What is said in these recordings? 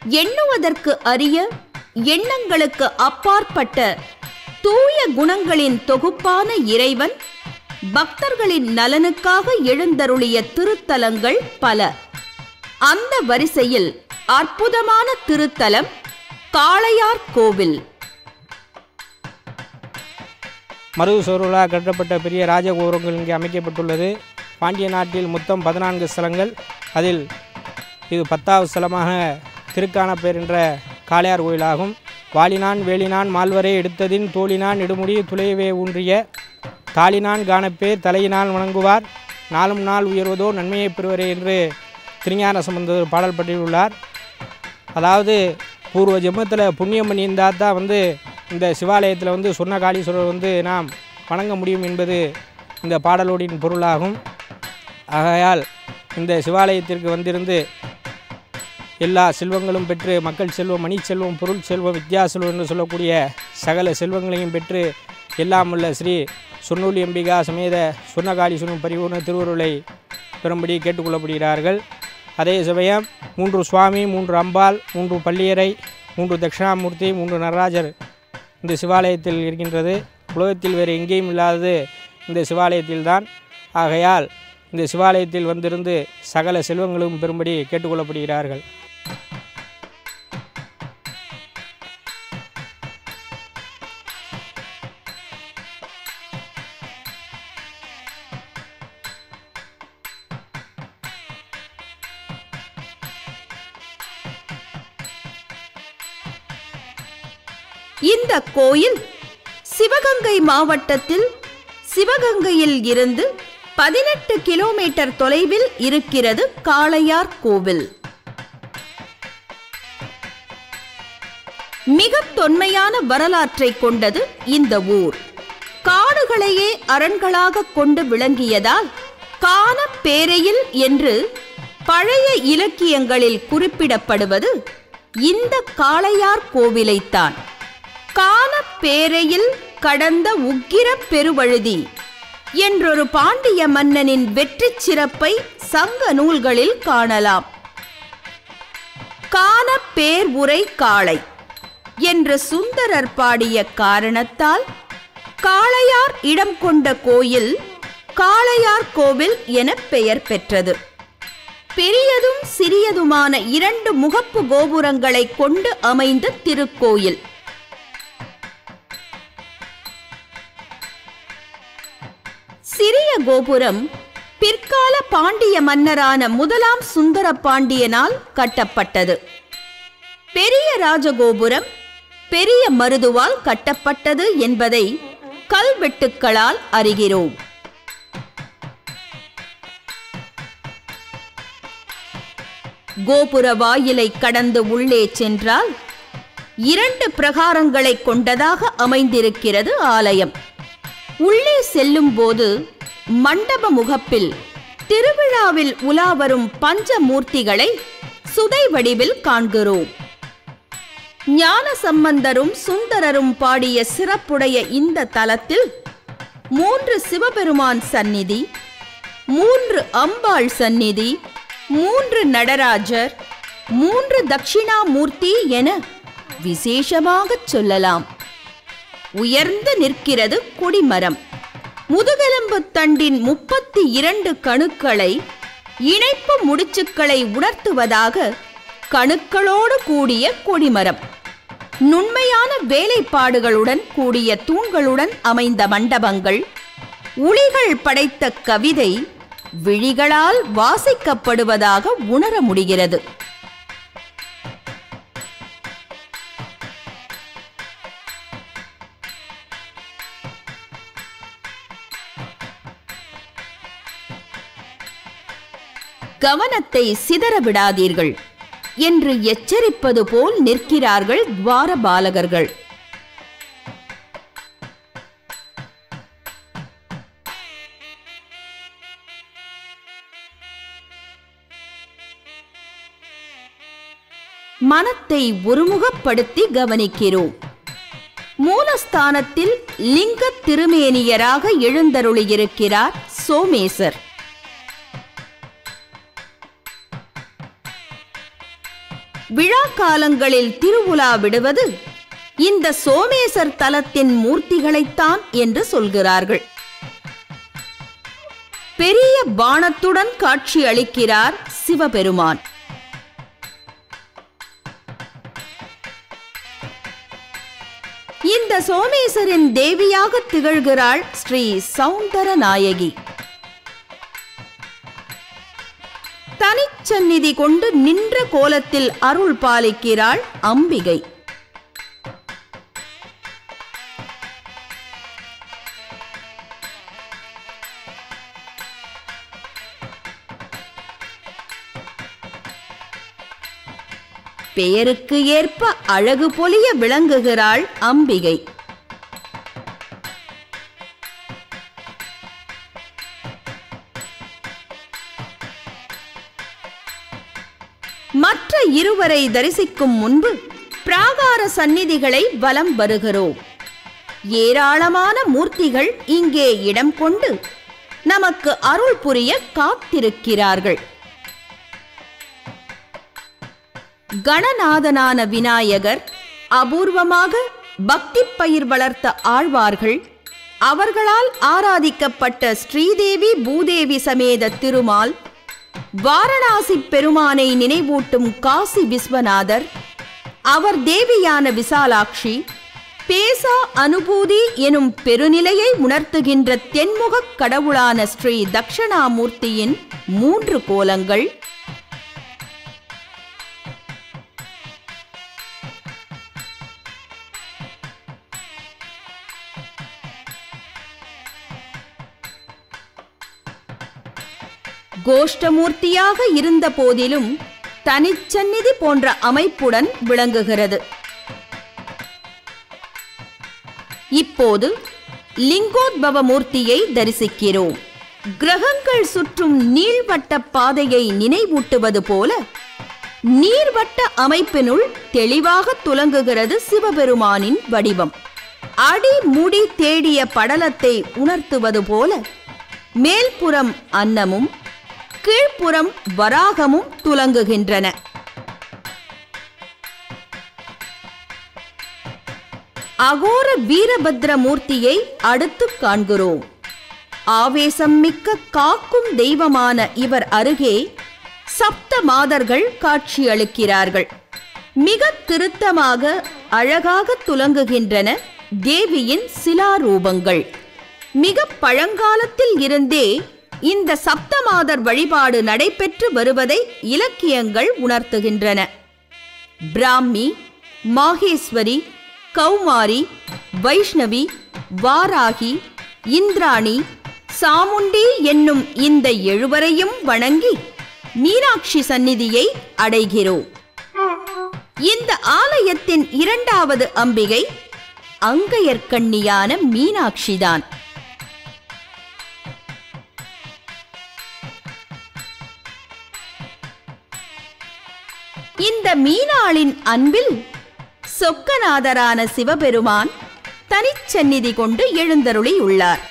எண்ணுவதற்கு அரிய எண்ணங்களுக்கு அப்பாற்பட்ட தூய குணங்களின் தொகுப்பான இறைவன் பக்தர்களின் நலனுக்காக எழுந்தருளிய திருத்தலங்கள் பல அந்த வரிசையில் அற்புதமான திருத்தலம் காளையார் கோவில் மருது சோறுகளாக கட்டப்பட்ட பெரிய ராஜகோபுரங்கள் இங்கே அமைக்கப்பட்டுள்ளது பாண்டிய நாட்டில் மொத்தம் பதினான்கு ஸ்தலங்கள் அதில் இது பத்தாவது ஸ்தலமாக திருக்கானப்பேர் என்ற காளையார் கோயிலாகும் வாலினான் வேலினான் மால்வரை எடுத்ததின் தோழினான் இடுமுடி துளையவே ஊன்றிய தாளினான் காணப்பேர் தலையினால் வணங்குவார் நாளும் நாள் உயர்வதோ நன்மையை பெறுவரே என்று திருஞான சம்பந்தர் பாடல் பற்றியுள்ளார் அதாவது பூர்வ ஜென்மத்தில் புண்ணியம் பண்ணியிருந்தால் தான் வந்து இந்த சிவாலயத்தில் வந்து சொர்ணகாளீஸ்வரர் வந்து நாம் வணங்க முடியும் என்பது இந்த பாடலோடின் பொருளாகும் ஆகையால் இந்த சிவாலயத்திற்கு வந்திருந்து எல்லா செல்வங்களும் பெற்று மக்கள் செல்வம் மணி செல்வம் பொருள் செல்வம் வித்யா செல்வம் என்று சொல்லக்கூடிய சகல செல்வங்களையும் பெற்று எல்லாம் உள்ள ஸ்ரீ சுர்ணூலி அம்பிகா சமேத சுர்ணகாளீஸ்வரன் பரிபூர்ண திருவருளை பெறும்படி கேட்டுக்கொள்ளப்படுகிறார்கள் அதே சமயம் மூன்று சுவாமி மூன்று அம்பாள் மூன்று பள்ளியறை மூன்று தட்சிணாமூர்த்தி மூன்று நடராஜர் இந்த சிவாலயத்தில் இருக்கின்றது உலகத்தில் வேறு எங்கேயும் இல்லாதது இந்த சிவாலயத்தில்தான் ஆகையால் இந்த சிவாலயத்தில் வந்திருந்து சகல செல்வங்களும் பெறும்படி கேட்டுக்கொள்ளப்படுகிறார்கள் இந்த கோயில் சிவகங்கை மாவட்டத்தில் சிவகங்கையில் இருந்து பதினெட்டு கிலோமீட்டர் தொலைவில் இருக்கிறது காளையார் கோவில் மிக தொன்மையான வரலாற்றை கொண்டது இந்த ஊர் காடுகளையே அரண்களாக கொண்டு விளங்கியதால் கான பேரையில் என்று பழைய இலக்கியங்களில் குறிப்பிடப்படுவது இந்த காளையார் கோவிலைத்தான் கான பேரையில் கடந்த உக்கிர பெருவழுதி என்றொரு பாண்டிய மன்னனின் வெற்றிச் சிறப்பை சங்க நூல்களில் காணலாம் கான பேர் உரை காளை என்று சுந்தரர் பாடிய காரணத்தால் காளையார் இடம் கொண்ட கோயில் காளையார் கோவில் என பெயர் பெற்றது பெரியதும் சிறியதுமான இரண்டு முகப்பு கோபுரங்களை கொண்டு அமைந்த திருக்கோயில் சிறிய கோபுரம் பிற்கால பாண்டிய மன்னரான முதலாம் சுந்தர பாண்டியனால் கட்டப்பட்டது பெரிய ராஜகோபுரம் பெரிய மருதுவால் கட்டப்பட்டது என்பதை கல்வெட்டுக்களால் அறிகிறோம் கோபுர வாயிலை கடந்து உள்ளே சென்றால் இரண்டு பிரகாரங்களை கொண்டதாக அமைந்திருக்கிறது ஆலயம் உள்ளே செல்லும் போது மண்டப முகப்பில் திருவிழாவில் உலாவரும் பஞ்சமூர்த்திகளை சுதை வடிவில் காண்கிறோம் ஞான சம்பந்தரும் சுந்தரரும் பாடிய சிறப்புடைய இந்த தலத்தில் மூன்று சிவபெருமான் சந்நிதி மூன்று அம்பாள் சந்நிதி மூன்று நடராஜர் மூன்று தட்சிணாமூர்த்தி என விசேஷமாகச் சொல்லலாம் உயர்ந்து நிற்கிறது கொடிமரம் முதுகெலும்பு தண்டின் முப்பத்தி இரண்டு கணுக்களை இணைப்பு முடிச்சுக்களை உணர்த்துவதாக கணுக்களோடு கூடிய கொடிமரம் நுண்மையான வேலைப்பாடுகளுடன் கூடிய தூண்களுடன் அமைந்த மண்டபங்கள் உளிகள் படைத்த கவிதை விழிகளால் வாசிக்கப்படுவதாக உணர முடிகிறது கவனத்தை சிதற விடாதீர்கள் என்று எச்சரிப்பது போல் நிற்கிறார்கள் துவாரபாலகர்கள் மனத்தை ஒருமுகப்படுத்தி கவனிக்கிறோம் மூலஸ்தானத்தில் லிங்க திருமேனியராக எழுந்தருளியிருக்கிறார் சோமேசர் விழா காலங்களில் திருவுலா விடுவது இந்த சோமேசர் தலத்தின் மூர்த்திகளைத்தான் என்று சொல்கிறார்கள் பெரிய பாணத்துடன் காட்சி அளிக்கிறார் சிவபெருமான் இந்த சோமேசரின் தேவியாக திகழ்கிறாள் ஸ்ரீ சௌந்தர நாயகி தனிச்சந்நிதி கொண்டு நின்ற கோலத்தில் அருள் பாலிக்கிறாள் அம்பிகை பெயருக்கு ஏற்ப அழகு பொலிய விளங்குகிறாள் அம்பிகை மற்ற இருவரை தரிசிக்கும் முன்பு பிராகார சந்நிதிகளை வலம் வருகிறோம் ஏராளமான மூர்த்திகள் இங்கே இடம் கொண்டு நமக்கு அருள் புரிய காத்திருக்கிறார்கள் கணநாதனான விநாயகர் அபூர்வமாக பக்தி பயிர் வளர்த்த ஆழ்வார்கள் அவர்களால் ஆராதிக்கப்பட்ட ஸ்ரீதேவி பூதேவி சமேத திருமால் வாரணாசி பெருமானை நினைவூட்டும் காசி விஸ்வநாதர் அவர் தேவியான விசாலாட்சி பேசா அனுபூதி எனும் பெருநிலையை உணர்த்துகின்ற தென்முகக் கடவுளான ஸ்ரீ தக்ஷணாமூர்த்தியின் மூன்று கோலங்கள் கோஷ்டமூர்த்தியாக இருந்த போதிலும் தனிச்சந்நிதி போன்ற அமைப்புடன் விளங்குகிறது இப்போது லிங்கோத்பவ மூர்த்தியை தரிசிக்கிறோம் கிரகங்கள் சுற்றும் நீள்வட்ட பாதையை நினைவூட்டுவது போல நீர்வட்ட அமைப்பினுள் தெளிவாக துலங்குகிறது சிவபெருமானின் வடிவம் அடி முடி தேடிய படலத்தை உணர்த்துவது போல மேல்புறம் அன்னமும் கீழ்ப்புறம் வராகமும் துலங்குகின்றன அகோர வீரபத்ர மூர்த்தியை அடுத்து காண்கிறோம் ஆவேசம் மிக்க காக்கும் தெய்வமான இவர் அருகே சப்த மாதர்கள் காட்சியளிக்கிறார்கள் மிக திருத்தமாக அழகாக துலங்குகின்றன தேவியின் சிலாரூபங்கள் மிக பழங்காலத்தில் இருந்தே இந்த சப்தமாதர் வழிபாடு நடைபெற்று வருவதை இலக்கியங்கள் உணர்த்துகின்றன பிராமி மாகேஸ்வரி கௌமாரி வைஷ்ணவி வாராகி இந்திராணி சாமுண்டி என்னும் இந்த எழுவரையும் வணங்கி மீனாட்சி சந்நிதியை அடைகிறோம் இந்த ஆலயத்தின் இரண்டாவது அம்பிகை அங்கையர்கண்ணியான மீனாட்சிதான் இந்த மீனாளின் அன்பில் சொக்கநாதரான சிவபெருமான் தனிச்சந்நிதி கொண்டு எழுந்தருளி உள்ளார்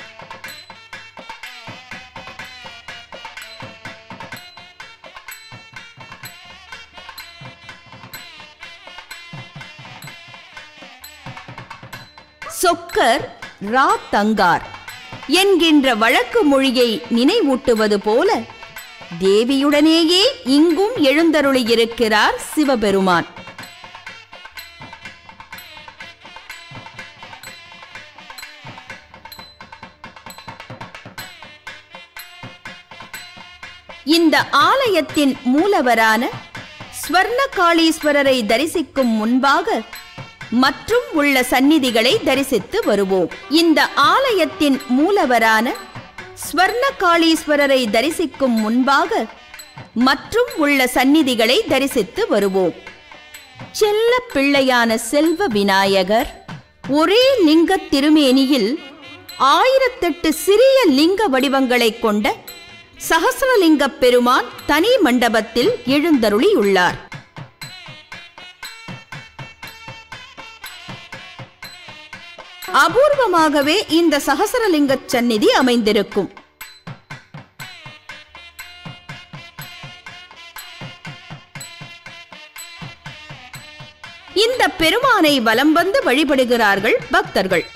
சொக்கர் ரா தங்கார் என்கின்ற வழக்கு மொழியை நினைவூட்டுவது போல தேவியுடனேயே இங்கும் எழுந்தருளியிருக்கிறார் சிவபெருமான் இந்த ஆலயத்தின் மூலவரான ஸ்வர்ணகாளீஸ்வரரை தரிசிக்கும் முன்பாக மற்றும் உள்ள சந்நிதிகளை தரிசித்து வருவோம் இந்த ஆலயத்தின் மூலவரான ஸ்வர்ணகாளீஸ்வரரை தரிசிக்கும் முன்பாக மற்றும் உள்ள சந்நிதிகளை தரிசித்து வருவோம் செல்ல பிள்ளையான செல்வ விநாயகர் ஒரே லிங்க திருமேனியில் ஆயிரத்தெட்டு சிறிய லிங்க வடிவங்களைக் கொண்ட சகசிரலிங்க பெருமான் தனி மண்டபத்தில் எழுந்தருளியுள்ளார் அபூர்வமாகவே இந்த சகசரலிங்க சந்நிதி அமைந்திருக்கும் இந்த பெருமானை வலம் வந்து வழிபடுகிறார்கள் பக்தர்கள்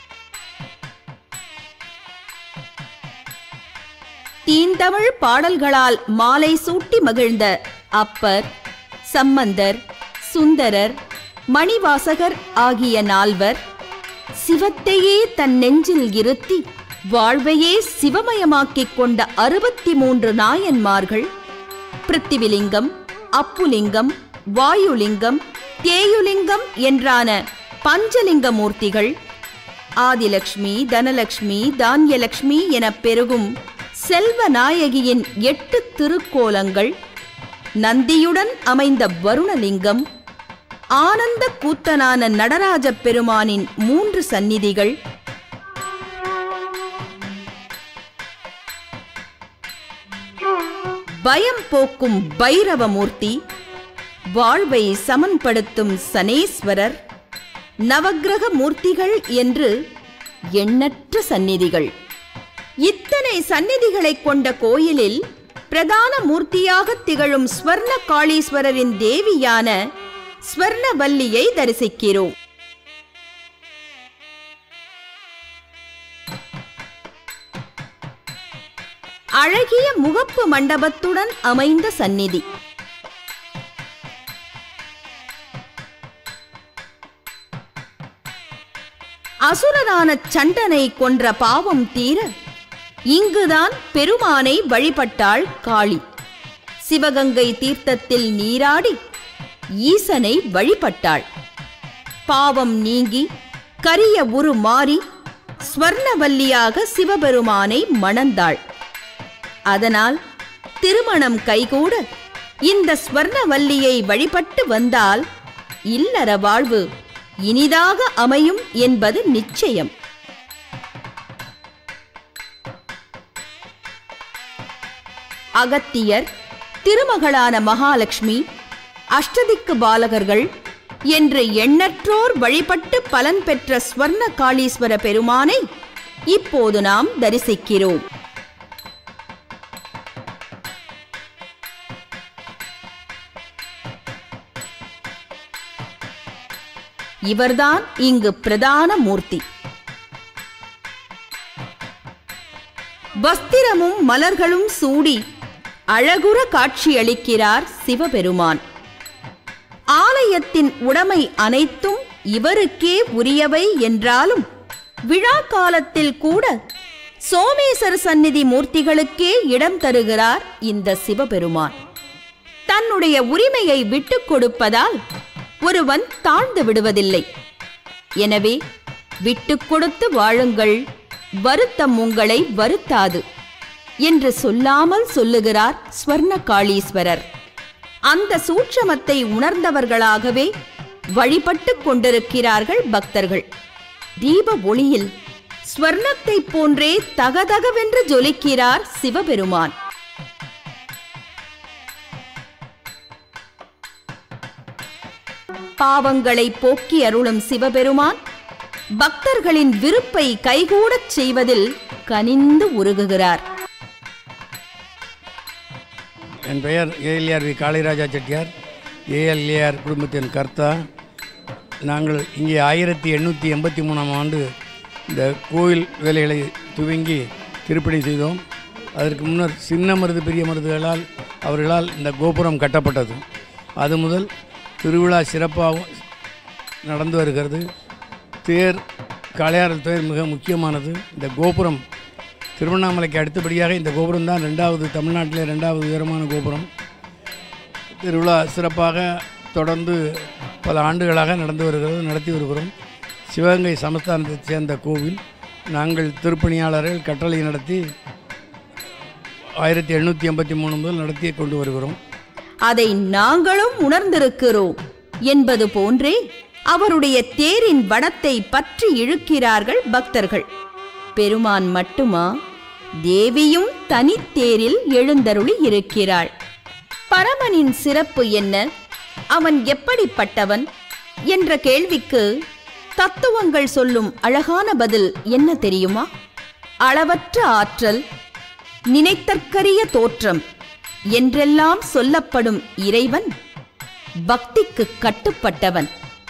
தீந்தமிழ் பாடல்களால் மாலை சூட்டி மகிழ்ந்த அப்பர் சம்பந்தர் சுந்தரர் மணிவாசகர் ஆகிய நால்வர் சிவத்தையே தன் நெஞ்சில் இருத்தி வாழ்வையே சிவமயமாக்கிக் கொண்ட அறுபத்தி மூன்று நாயன்மார்கள் பிருத்திவிலிங்கம் அப்புலிங்கம் வாயுலிங்கம் தேயுலிங்கம் என்றான பஞ்சலிங்க மூர்த்திகள் ஆதிலக்ஷ்மி தனலக்ஷ்மி தான்யலக்ஷ்மி எனப் பெருகும் செல்வ நாயகியின் எட்டு திருக்கோலங்கள் நந்தியுடன் அமைந்த வருணலிங்கம் ஆனந்த கூத்தனான நடராஜ பெருமானின் மூன்று சந்நிதிகள் பயம் போக்கும் பைரவமூர்த்தி வாழ்வை சமன்படுத்தும் சனேஸ்வரர் நவக்கிரக மூர்த்திகள் என்று எண்ணற்ற சந்நிதிகள் இத்தனை சந்நிதிகளைக் கொண்ட கோயிலில் பிரதான மூர்த்தியாக திகழும் ஸ்வர்ண காளீஸ்வரரின் தேவியான ஸ்வர்ணவல்லியை தரிசிக்கிறோம் அழகிய முகப்பு மண்டபத்துடன் அமைந்த சந்நிதி அசுரனான சண்டனை கொன்ற பாவம் தீர இங்குதான் பெருமானை வழிபட்டாள் காளி சிவகங்கை தீர்த்தத்தில் நீராடி ஈசனை வழிபட்டாள் பாவம் நீங்கி கரிய உரு மாறி ஸ்வர்ணவல்லியாக சிவபெருமானை மணந்தாள் அதனால் திருமணம் கைகூட இந்த ஸ்வர்ணவல்லியை வழிபட்டு வந்தால் இல்லற வாழ்வு இனிதாக அமையும் என்பது நிச்சயம் அகத்தியர் திருமகளான மகாலட்சுமி அஷ்டதிக்கு பாலகர்கள் என்று எண்ணற்றோர் வழிபட்டு பலன் பெற்ற ஸ்வர்ண காளீஸ்வர பெருமானை இப்போது நாம் தரிசிக்கிறோம் இவர்தான் இங்கு பிரதான மூர்த்தி வஸ்திரமும் மலர்களும் சூடி அழகுற காட்சியளிக்கிறார் சிவபெருமான் ஆலயத்தின் உடைமை அனைத்தும் இவருக்கே உரியவை என்றாலும் விழா காலத்தில் கூட சோமேசர் சந்நிதி மூர்த்திகளுக்கே இடம் தருகிறார் இந்த சிவபெருமான் தன்னுடைய உரிமையை விட்டுக் கொடுப்பதால் ஒருவன் தாழ்ந்து விடுவதில்லை எனவே விட்டுக் கொடுத்து வாழுங்கள் வருத்தம் உங்களை வருத்தாது என்று சொல்லாமல் சொல்லுகிறார் ஸ்வர்ண காளீஸ்வரர் அந்த சூட்சமத்தை உணர்ந்தவர்களாகவே வழிபட்டுக் கொண்டிருக்கிறார்கள் பக்தர்கள் தீப ஒளியில் ஸ்வர்ணத்தைப் போன்றே தகதகவென்று ஜொலிக்கிறார் சிவபெருமான் பாவங்களை போக்கி அருளும் சிவபெருமான் பக்தர்களின் விருப்பை கைகூடச் செய்வதில் கனிந்து உருகுகிறார் என் பெயர் A L A R V Kaliraja Chettiar A L A R குடும்பத்தின் கர்த்தா நாங்கள் இங்கே ஆயிரத்தி எண்ணூற்றி எண்பத்தி மூணாம் ஆண்டு இந்த கோயில் வேலைகளை துவங்கி திருப்பணி செய்தோம் அதற்கு முன்னர் சின்ன மருது பெரிய மருதுகளால் அவர்களால் இந்த கோபுரம் கட்டப்பட்டது அது முதல் திருவிழா சிறப்பாகவும் நடந்து வருகிறது தேர் காளையாரல் தேர் மிக முக்கியமானது இந்த கோபுரம் திருவண்ணாமலைக்கு அடுத்தபடியாக இந்த கோபுரம் தான் ரெண்டாவது தமிழ்நாட்டிலே ரெண்டாவது உயரமான கோபுரம் திருவிழா சிறப்பாக தொடர்ந்து பல ஆண்டுகளாக நடந்து வருகிறது நடத்தி வருகிறோம் சிவகங்கை சமஸ்தானத்தைச் சேர்ந்த கோவில் நாங்கள் திருப்பணியாளர்கள் கட்டளை நடத்தி ஆயிரத்தி எண்ணூற்றி எண்பத்தி மூணு முதல் நடத்தி கொண்டு வருகிறோம் அதை நாங்களும் உணர்ந்திருக்கிறோம் என்பது போன்றே அவருடைய தேரின் வடத்தை பற்றி இழுக்கிறார்கள் பக்தர்கள் பெருமான் மட்டுமா தேவியும் தனித்தேரில் எழுந்தருளி இருக்கிறாள் பரமனின் சிறப்பு என்ன அவன் எப்படிப்பட்டவன் என்ற கேள்விக்கு தத்துவங்கள் சொல்லும் அழகான பதில் என்ன தெரியுமா அளவற்ற ஆற்றல் நினைத்தற்கரிய தோற்றம் என்றெல்லாம் சொல்லப்படும் இறைவன் பக்திக்கு கட்டுப்பட்டவன்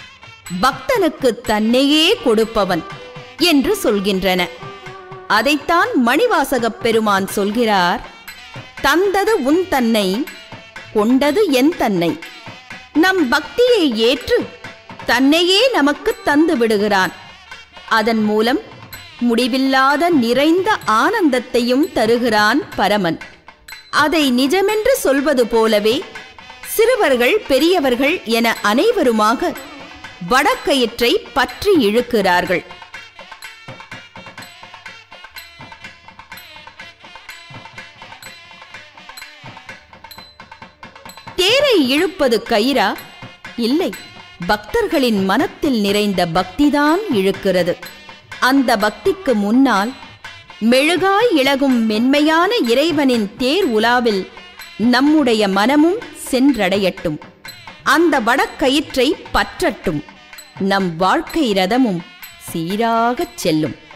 பக்தனுக்கு தன்னையே கொடுப்பவன் என்று சொல்கின்றன அதைத்தான் மணிவாசகப் பெருமான் சொல்கிறார் தந்தது உன் தன்னை கொண்டது என் தன்னை நம் பக்தியை ஏற்று தன்னையே நமக்கு தந்து விடுகிறான் அதன் மூலம் முடிவில்லாத நிறைந்த ஆனந்தத்தையும் தருகிறான் பரமன் அதை நிஜமென்று சொல்வது போலவே சிறுவர்கள் பெரியவர்கள் என அனைவருமாக வடக்கயிற்றை பற்றி இழுக்கிறார்கள் தேரை இழுப்பது கயிறா இல்லை பக்தர்களின் மனத்தில் நிறைந்த பக்திதான் இழுக்கிறது அந்த பக்திக்கு முன்னால் மெழுகாய் இழகும் மென்மையான இறைவனின் தேர் உலாவில் நம்முடைய மனமும் சென்றடையட்டும் அந்த வடக்கயிற்றை பற்றட்டும் நம் வாழ்க்கை ரதமும் சீராகச் செல்லும்